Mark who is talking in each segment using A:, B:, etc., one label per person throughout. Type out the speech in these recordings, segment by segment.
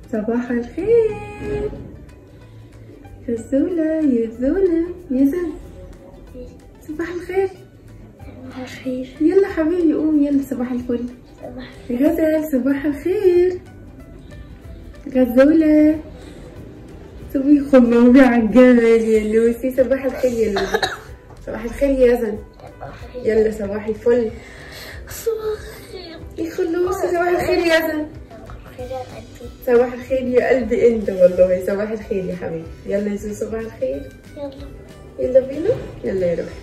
A: صباح الخير يزولة يزولة يزن صباح الخير
B: صباح الخير
A: يلا حبيبي قوم يلا صباح الفل
B: صباح
A: غزل صباح الخير غزولة صبي خمامي على الجمل يا لوسي صباح الخير يا لوسي صباح الخير يا زن يلا صباح الفل
B: صباح الخير
A: يا خلوصي صباح الخير يا زن
B: خير يا قلبي
A: صباح الخير يا قلبي انت والله صباح الخير يا حبيبي يلا يا زوزو صباح الخير
B: يلا
A: يلا بينا يلا يا روحي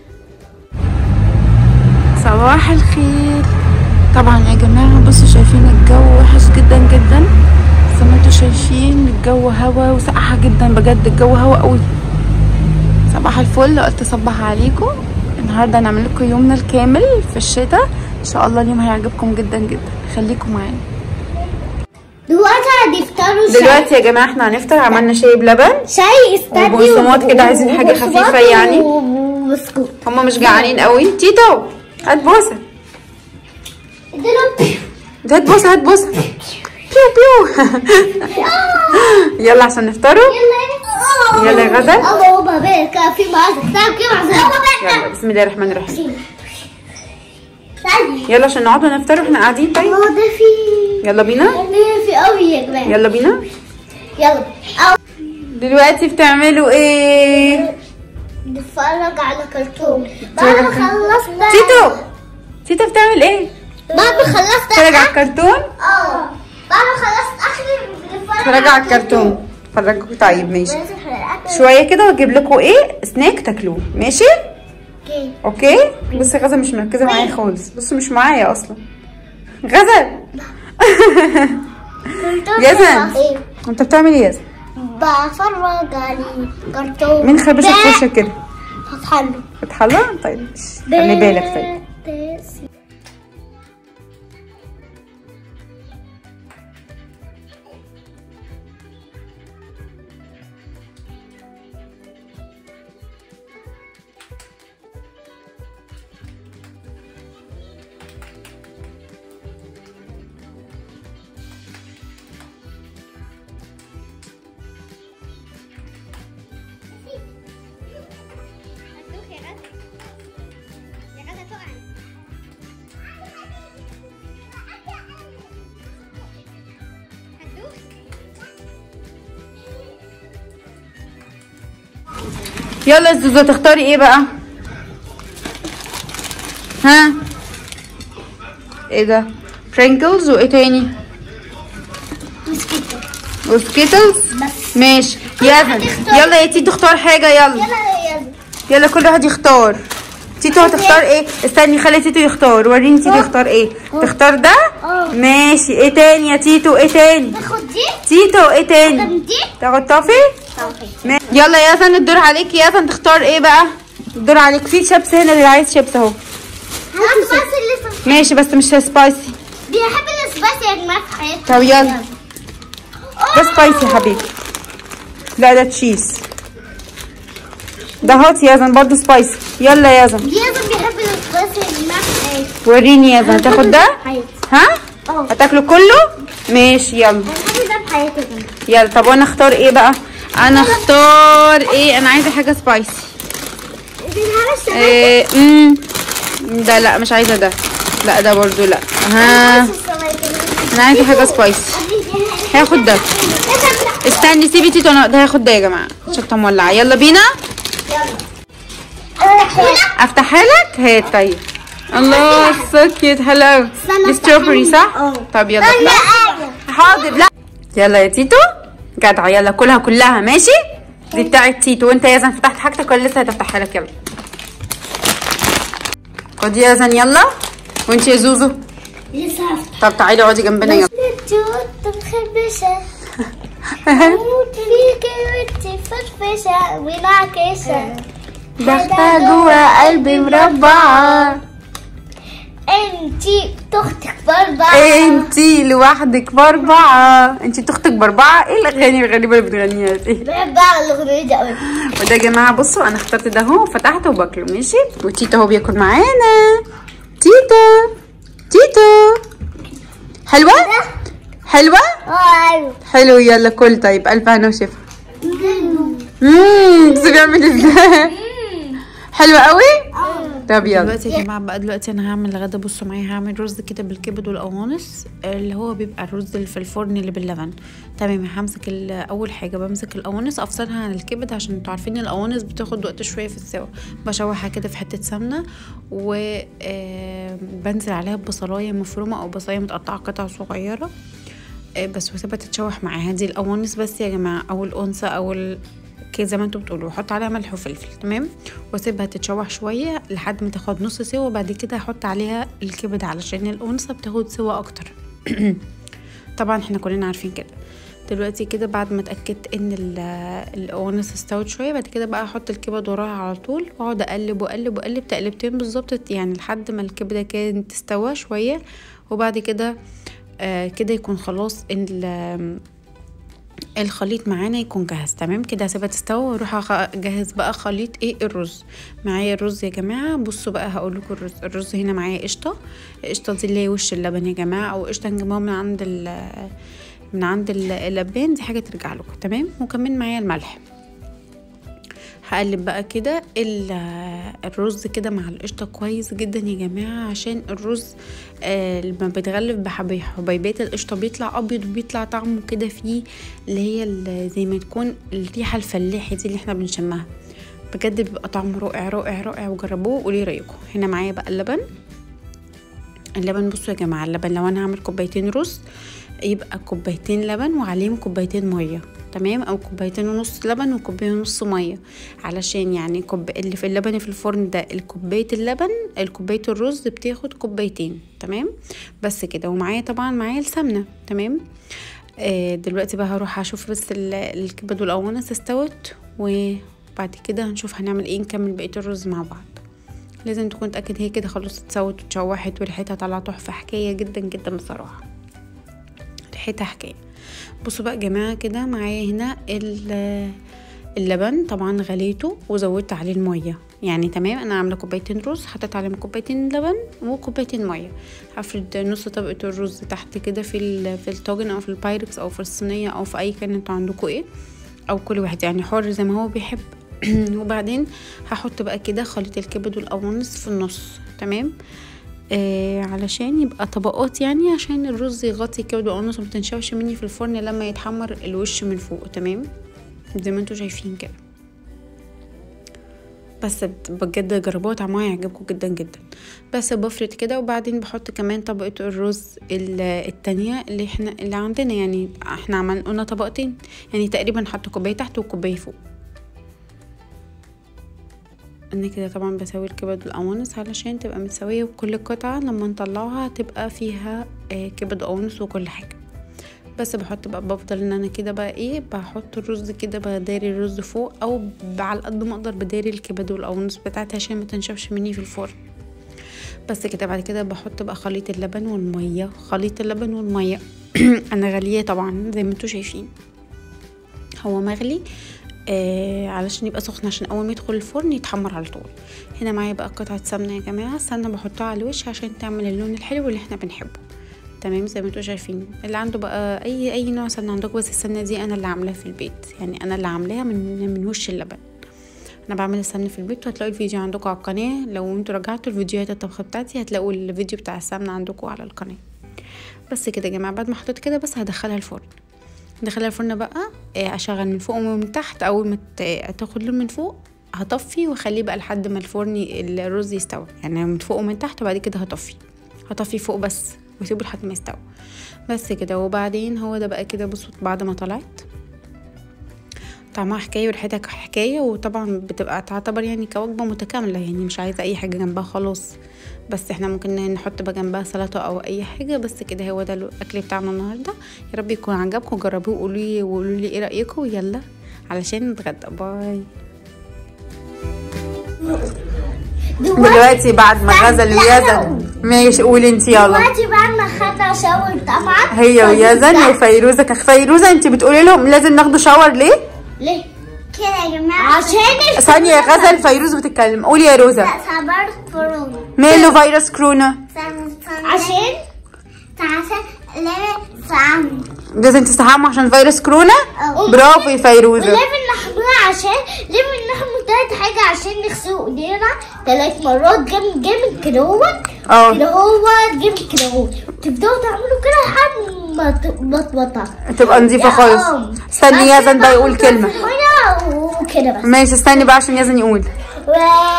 A: صباح الخير طبعا يا جماعة بصوا شايفين الجو وحش جدا جدا زي ما انتوا شايفين الجو هوا وسقعة جدا بجد الجو هوا قوي صباح الفل قلت اصبح عليكم النهارده هنعمل لكم يومنا الكامل في الشتاء ان شاء الله اليوم هيعجبكم جدا جدا خليكم معانا
B: دلوقتي هنفطروا شاي
A: دلوقتي يا جماعة احنا هنفطر عملنا شاي بلبن
B: شاي استدي
A: وبقسماط كده عايزين حاجة خفيفة يعني.
B: وبسكوت
A: هما مش جعانين قوي تيتو هات بوسة
B: اديلهم
A: هات بوسة هات بوسة بيو بيو يلا عشان نفطروا
B: يلا
A: يلا يا غزل.
B: اللهم بارك في معزة كتاب كده معزة
A: يلا بسم الله الرحمن الرحيم
B: ثانية
A: يلا عشان نقعد ونفطر واحنا قاعدين طيب
B: هو ده في
A: يلا بينا
B: ده في قوي يا جماعة
A: يلا بينا
B: يلا أو
A: دلوقتي بتعملوا ايه
B: نتفرج على كرتون بعد ما خلصنا
A: تيتو تيتو بتعمل ايه
B: بعد ما خلصت
A: اتفرج على الكرتون
B: اه بعد ما خلصت اكل بنتفرج
A: اتفرج على الكرتون اتفرجوا طيب ماشي
B: لازم حلقات
A: شويه كده واجيب لكم ايه سناك تاكلوه ماشي
B: اوكي
A: اوكي بصي غزل مش مركزه معايا خالص بصوا مش معايا اصلا غزل يا زن.
B: ايه
A: انت بتعمل ايه يا زن؟
B: بتفرج على كرتون
A: مين خربشك في وشك كده
B: هتحلو
A: فتحلى طيب خلي بالك طيب يلا يا زوزو تختاري ايه بقى ها ايه ده برينكلز وايه تاني وسكيتلز
B: بس
A: ماشي يلا يلا يا تيتو اختار حاجه يلا
B: يلا يا يلا
A: يلا كل واحد يختار تيتو هتختار ايه استني خلي تيتو يختار وريني تيتو يختار ايه تختار ده
B: اه.
A: ماشي ايه تاني يا تيتو ايه تاني
B: تاخد دي
A: تيتو ايه تاني
B: تاخد دي
A: تاخد توفي
B: اوكي
A: ما- يلا يا ياسن الدور عليك يا ياسن تختار ايه بقى الدور عليك في شيبس هنا اللي عايز شيبس اهو
B: هات بس اللي
A: ماشي بس مش سبايسي
B: بيحب السبايسي يا جماعه في حياته
A: طب يلا ده سبايسي يا حبيبي لا ده تشيز ده هات يا يزن برضه سبايسي يلا يا يزن
B: لازم بيحب السبايسي يا جماعه في حياته
A: وريني يا يزن تاخد ده
B: حياتي
A: ها
B: اه
A: هتاكله كله ماشي يلا
B: انا بحب ده في حياتي يا جماعه
A: يلا طب وانا اختار ايه بقى انا اختار ايه انا عايزه حاجه سبايسي
B: دي الهرس
A: إيه امم ده لا مش عايزه ده لا ده برضو لا ها انا عايزه حاجه سبايسي هاخد ده استني سيبي تيتو انا ده هاخد ده يا جماعه شطه مولعه يلا بينا افتحها لك هات طيب الله سو كيوت هلو دي ستروبري صح
B: اه.
A: طب يلا افتح. حاضر لا يلا يا تيتو جدعه يلا كلها كلها ماشي دي بتاعت تيتو وانت يا زن فتحت حاجتك ولا لسه هتفتحها لك يلا خدي يا زن يلا وانت يا زوزو
B: لسه هفتح
A: طب تعالي اقعدي جنبنا يلا
B: توت مخربشة موت فيكي وانتي فرفشة ونعكشة
A: داخله جوه قلبي مربعه
B: انتي تختك باربعة
A: انتي لوحدك باربعه انتي تختك باربعه ايه الاغاني الغريبه اللي بتغنيها دي
B: بحب اعمل الاغنية دي قوي
A: وده يا جماعه بصوا انا اخترت ده اهو فتحته وباكله ماشي وتيتو اهو بياكل معانا تيتو تيتو حلوه حلوه
B: ايوه
A: حلو يلا كل طيب الف هنا وشفا امم بصي بيعمل ازاي حلوه قوي طب يلا دلوقتي يا جماعه بقى دلوقتي انا هعمل غدا بصوا معايا هعمل رز كده بالكبد والقوانص اللي هو بيبقى الرز اللي في الفرن اللي باللبن تمام همسك ال- اول حاجه بمسك القوانص افصلها عن الكبد عشان انتوا عارفين القوانص بتاخد وقت شويه في السوا بشوحها كده في حته سمنه وبنزل عليها ببصلايه مفرومه او بصلايه متقطعه قطع صغيره آه، بس واسيبها تتشوح معاها دي القوانص بس يا جماعه او الانثى او ال... كده زي ما انتوا بتقولوا احط عليها ملح وفلفل تمام واسيبها تتشوح شويه لحد ما تاخد نص سوا وبعد كده احط عليها الكبد علشان الانثى بتاخد سوا اكتر طبعا احنا كلنا عارفين كده دلوقتي كده بعد ما اتاكدت ان ال- القوانص استوت شويه بعد كده بقى احط الكبد وراها على طول واقعد اقلب واقلب واقلب تقلبتين بالظبط يعني لحد ما الكبده كانت تستوى شويه وبعد كده آه كده يكون خلاص ال- الخليط معانا يكون جاهز تمام كده هسيبها تستوى واروح أخ- اجهز بقى خليط ايه الرز معايا الرز يا جماعه بصوا بقى هقول لكم الرز الرز هنا معايا قشطه القشطه دي اللي هي وش اللبن يا جماعه او قشطه نجيبوها من عند ال- من عند ال- اللبان دي حاجه ترجع لكم تمام وكمان معايا الملح هقلب بقى كده ال- الرز كده مع القشطه كويس جدا يا جماعه عشان الرز آه لما بيتغلف بحبي- حبيبات القشطه بيطلع ابيض وبيطلع طعمه كده فيه اللي هي ال- زي ما تكون الريحه الفلاحي دي اللي احنا بنشمها بجد بيبقى طعمه رائع رائع رائع وجربوه وقولي رايكم هنا معايا بقى اللبن اللبن بصوا يا جماعه اللبن لو انا هعمل كوبايتين رز يبقى كوبايتين لبن وعليهم كوبايتين ميه تمام او كوبايتين ونص لبن وكوبايه ونص ميه علشان يعني كوب... اللي في اللبن في الفرن ده الكوبايه اللبن الكوبايه الرز بتاخد كوبايتين تمام بس كده ومعايا طبعا معايا السمنه تمام آه دلوقتي بقى هروح اشوف بس ال- الكبد والقوانص استوت وبعد كده هنشوف هنعمل ايه نكمل بقيه الرز مع بعض لازم تكون متاكد هي كده خلاص اتسوت واتشوحت وريحتها طالعه تحفه حكايه جدا جدا بصراحه ريحتها حكايه بصوا بقى يا جماعه كده معايا هنا ال- اللبن طبعا غليته وزودت عليه الميه يعني تمام انا عامله كوبايتين رز حطيت عليهم كوبايتين لبن وكوبايتين ميه هفرد نص طبقه الرز تحت كده في ال- في الطاجن او في البايركس او في الصينيه او في اي كان انتوا عندكم ايه او كل واحد يعني حر زي ما هو بيحب وبعدين هحط بقى كده خليط الكبد والقوانص في النص تمام آه علشان يبقى طبقات يعني عشان الرز يغطي الكبد والقوانص وما تنشفش مني في الفرن لما يتحمر الوش من فوق تمام زي ما انتوا شايفين كده بس بجد جربوها طعمها هيعجبكم جدا جدا بس بفرد كده وبعدين بحط كمان طبقة الرز ال- التانية اللي احنا اللي عندنا يعني احنا عملنا قلنا طبقتين يعني تقريبا حط كوباية تحت وكوباية فوق انا كده طبعا بسوي الكبد والقوانص علشان تبقى متساوية وكل قطعة لما نطلعها تبقى فيها آه، كبد وقوانص وكل حاجة بس بحط بقى بفضل ان انا كده بقى ايه بحط الرز كده بداري الرز فوق او ب- على قد ما اقدر بداري الكبد والقوانص بتاعتي عشان ما تنشفش مني في الفرن بس كده بعد كده بحط بقى خليط اللبن والميه خليط اللبن والميه انا غاليه طبعا زي ما انتوا شايفين هو مغلي آه علشان يبقى سخن عشان اول ما يدخل الفرن يتحمر على طول هنا معايا بقى قطعه سمنه يا جماعه السمنه بحطها على الوش عشان تعمل اللون الحلو اللي احنا بنحبه تمام زي ما انتوا شايفين اللي عنده بقى اي اي نوع سمنه عندكم بس السمنه دي انا اللي عاملاها في البيت يعني انا اللي عاملاها من من وش اللبن انا بعمل السمنه في البيت وهتلاقوا الفيديو عندكم على القناه لو انتوا رجعتوا الفيديوهات الطبخه بتاعتي هتلاقوا الفيديو بتاع السمنه عندكم على القناه بس كده يا جماعه بعد ما حطيت كده بس هدخلها الفرن ندخلها الفرن بقى آه، اشغل من فوق ومن تحت اول ما ت- تاخد لون من فوق هطفي واخليه بقى لحد ما الفرن ي- الرز يستوي يعني من فوق ومن تحت وبعد كده هطفي هطفي فوق بس واسيبه لحد ما يستوي بس كده وبعدين هو ده بقى كده بصوا بعد ما طلعت طعمها حكايه وريحتها حكايه وطبعا بتبقى تعتبر يعني كوجبه متكامله يعني مش عايزه اي حاجه جنبها خلاص بس احنا ممكن نحط بقى جنبها سلطه او اي حاجه بس كده هو ده الاكل بتاعنا النهارده يا رب يكون عجبكم جربوه وقولوا لي وقولوا لي ايه رايكم يلا علشان نتغدى باي دلوقتي بعد ما غزل ويزن ماشي قولي انت يلا
B: دلوقتي بعد ما خدنا شاور طبعا
A: هي ويزن وفيروزه كخ فيروزه انت بتقولي لهم لازم ناخدوا شاور ليه
B: ليه؟ كده يا جماعة عشان
A: ثانيه يا غزل فيروز بتتكلم قولي يا روزه
B: صبرت كورونا
A: ماله فيروس كورونا
B: عشان عشان لما فعم
A: لازم تستحموا عشان فيروس كورونا برافو يا فيروزه
B: ولازم نحملها عشان لازم نحمل تلات حاجة عشان نغسل ايدينا تلات مرات جامد جامد كده هو
A: اه
B: كده هو جامد كده هو تفضلوا تعملوا كده لحد ما ت- ما تبطل
A: تبقى نظيفه خالص استني يزن بقى يقول كلمه
B: المية وكده بس
A: ماشي استني بقى عشان يزن يقول
B: و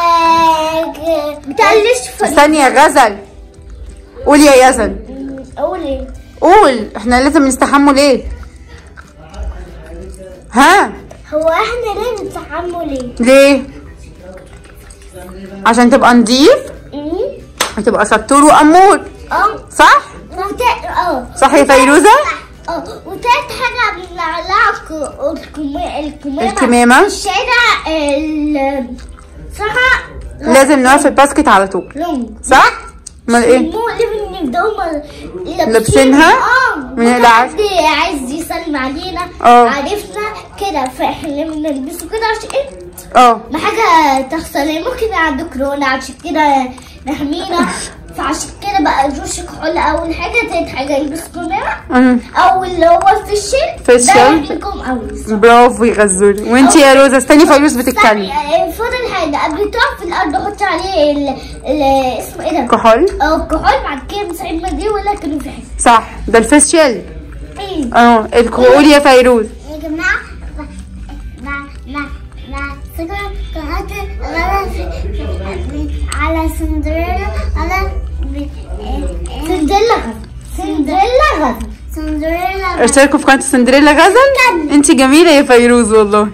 B: بتقلش في
A: استني يا غزل قول يا يزن
B: اقول ايه
A: قول احنا لازم نستحموا ليه ها
B: هو احنا ليه نتحمل ليه؟
A: ليه عشان تبقى نضيف
B: أمم.
A: وتبقى شطور وامور
B: اه
A: صح
B: وت- اه
A: صح يا فيروزه
B: اه وتالت حاجة بنعلقها الك- الكمامة الكمامة
A: الكمامة.
B: في الشارع ال صح
A: لازم نقف الباسكت على طول
B: لونج
A: صح امال ايه
B: مو اللي بنفضلوا
A: لابسينها؟
B: اه
A: ما نقلعش.
B: حد عايز يسلم علينا
A: اه.
B: عرفنا كده فاحنا بنلبسه كده عشان ايه
A: اه
B: ما حاجة تحصل ممكن عنده كورونا عشان كده نحمينا فعشان كده بقى جوش كحول اول حاجة تاني حاجة يلبس كمامة
A: أمم.
B: او اللي هو في الشيل
A: في الشيل.
B: ده يحميكم قوي
A: برافو يا غزول وانتي يا روزه استني فيروز بتتكلم
B: فضل حاجة قبل تقف في الأرض حط عليه ال ال اسمه ايه ده؟
A: كحول
B: اه الكحول بعد كده مسحب دي ولا كانوا في حاجة
A: صح ده الفيشيال
B: ايه
A: اه قول يا فيروز
B: يا جماعة ما ما ما سكر قناة على سندريلا على سندريلا غزل سندريلا غزل سندريلا غزل
A: اشتركوا في قناه سندريلا غزل انتي جميله يا فيروز والله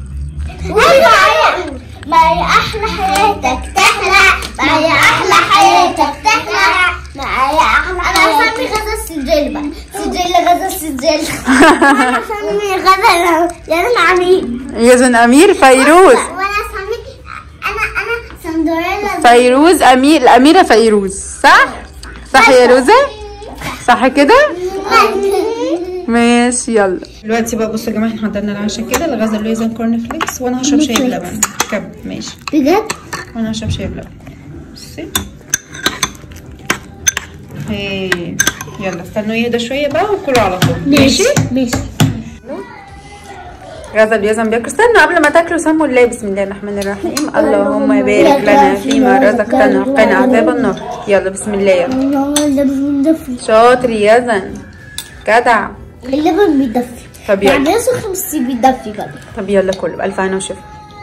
B: ما هي احلى حياتك تحلى ما هي احلى حياتك تحلى ما هي احلى انا اسمي غزل سجل بقى سجل غزل سجل انا اسمي غزل يا عمي
A: يزن امير فيروز
B: وانا اسمي انا انا سندريلا
A: فيروز امير الاميره فيروز صح صح يا روزه صح كده ماشي يلا دلوقتي بقى بصوا يا جماعه احنا حضرنا العشاء كده الغزل لويزن كورن فليكس وانا هشرب شاي بلبن كب ماشي
B: بجد
A: وانا هشرب شاي بلبن بصي هي يلا استنوا يهدى شويه بقى وكلوا على طول ماشي
B: ماشي
A: غزل يزن بياكل استنوا قبل ما تاكلوا سموا الله بسم الله الرحمن الرحيم اللهم بارك لنا فيما رزقتنا وقنا عذاب النار يلا بسم الله يلا
B: الله اللبن بيدفي
A: شاطر يزن جدع
B: اللبن بيدفي
A: طب يلا.
B: يعني يسخن بس بيدفي بقى
A: طب يلا كله بألف هنا وشفا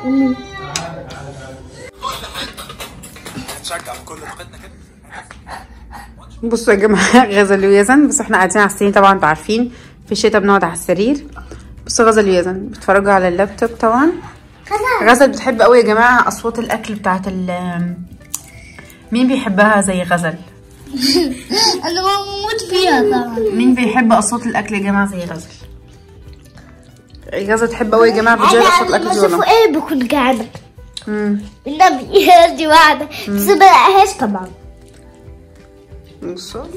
A: بصوا يا جماعه غزل ويزن بس احنا قاعدين على السرير طبعا انتوا عارفين في الشتا بنقعد على السرير بصوا غزل ويزن بيتفرجوا على اللابتوب طبعا غزل بتحب قوي يا جماعه اصوات الاكل بتاعت ال مين بيحبها زي غزل
B: انا بموت فيها طبعا
A: مين بيحب اصوات الاكل يا جماعه زي غزل غزل تحب قوي يا جماعه فيديوهات اصوات
B: انا
A: الاكل
B: لما
A: دي والله
B: اشوفه ايه بكون جعانه
A: امم
B: النبي دي واحده بس ما لقاهاش طبعا
A: بصوا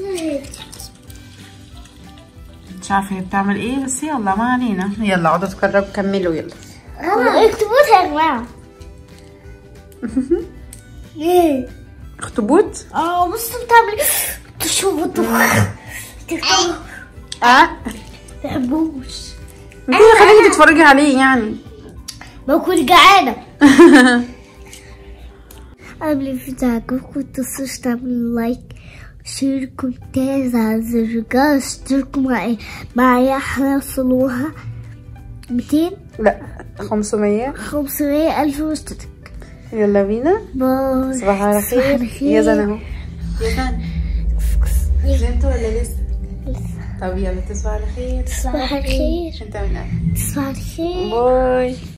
A: مش عارفه هي بتعمل ايه بس يلا ما علينا يلا اقعدوا تكرروا كملوا يلا
B: اكتبوها يا جماعه ايه
A: اخطبوط
B: اه بصوا بتعمل تشوفوا تكتبوا
A: اه
B: تحبوش
A: انت خليكي تتفرجي عليه يعني
B: بكون جعانة قبل الفيديو عجبكم متنسوش تعملوا لايك شاركوا ممتاز على زر الجرس اشتركوا معايا معايا احنا وصلوها 200
A: لا 500
B: 500 ألف مشترك
A: يلا بينا
B: باي
A: صباح على خير يا زن اهو يا زن نمت ولا لسه؟ طب يلا تصبح على خير
B: صباح الخير
A: انت من أهل.
B: صباح الخير
A: باي